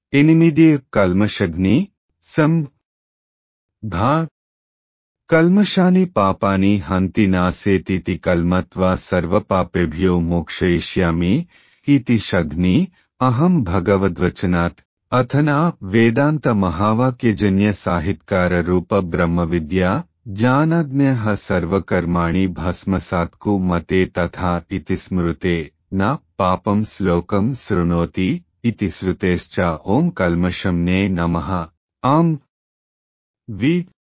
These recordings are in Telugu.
ఎనిమిది కల్మషగ్ని సం ధా కల్మషాని పాపాని హంతి నాసేతితి కల్మత్వా సర్వపాపేభ్యో మోక్షయిష్యామి ఇతి షగ్ని అహం భగవద్వచనాత్ అథనా వేదాంత మహావాక్యజన్య సాహిత్కార రూప బ్రహ్మ విద్యా జ్ఞానజ్ఞ సర్వకర్మాణి భస్మసాత్కు మతే తథా ఇతి స్మృతే నా పాపం శ్లోకం శృణోతి ఇతి శృతేశ్చ ఓం కల్మషం నే నమః ఆం వి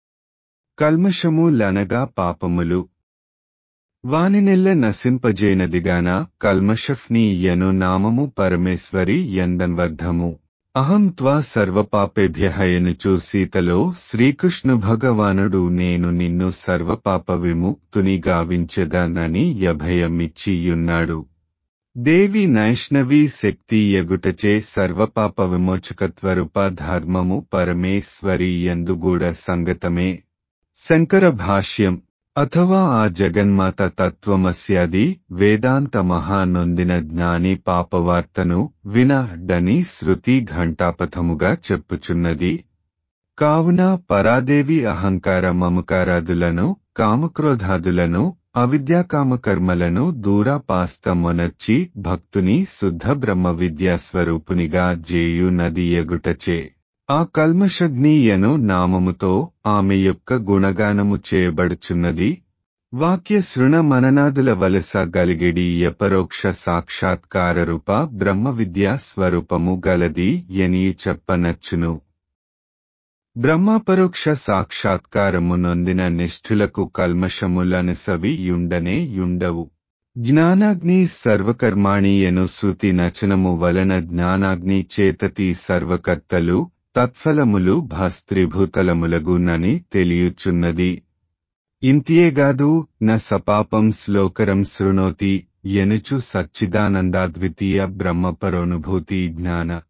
కల్మషములనగా పాపములు వానినెల్ల నశింపజేనదిగాన కల్మషఫ్ని యను నామము పరమేశ్వరి ఎందన్వర్ధము అహం త్వా సర్వపాపేభ్యహయనుచు సీతలో శ్రీకృష్ణ భగవానుడు నేను నిన్ను సర్వపాప విముక్తుని గావించెదనని యభయమిచ్చియున్నాడు దేవి నైష్ణవి శక్తి ఎగుటచే సర్వపాప విమోచకత్వరూప ధర్మము పరమేశ్వరి ఎందుగూడ సంగతమే శంకర భాష్యం అథవా ఆ జగన్మాత తత్వమస్యాది వేదాంత మహానొందిన జ్ఞాని పాపవార్తను వినడని శృతి ఘంటాపథముగా చెప్పుచున్నది కావున పరాదేవి అహంకార మమకారాదులను కామక్రోధాదులను అవిద్యాకామకర్మలను దూరాపాస్తమొనర్చి భక్తుని శుద్ధ బ్రహ్మ విద్యా స్వరూపునిగా జేయు నది ఎగుటచే ఆ కల్మషగ్నీయను నామముతో ఆమె యొక్క గుణగానము చేయబడుచున్నది వాక్య శృణ మననాదుల వలస గలిగిడి యపరోక్ష సాక్షాత్కార రూప బ్రహ్మ విద్యా స్వరూపము గలది ఎని చెప్పనచ్చును బ్రహ్మపరోక్ష సాక్షాత్కారము నొందిన నిష్ఠులకు కల్మషములనసవి యుండనే యుండవు జ్ఞానాగ్ని సర్వకర్మాణి ఎను శృతి నచనము వలన జ్ఞానాగ్ని చేతతి సర్వకర్తలు తత్ఫలములు భస్త్రిభూతలములగునని తెలియుచున్నది ఇంతియేగాదు న సపాపం శ్లోకరం శృణోతి ఎనుచు సచ్చిదానందాద్వితీయ బ్రహ్మపరోనుభూతి జ్ఞాన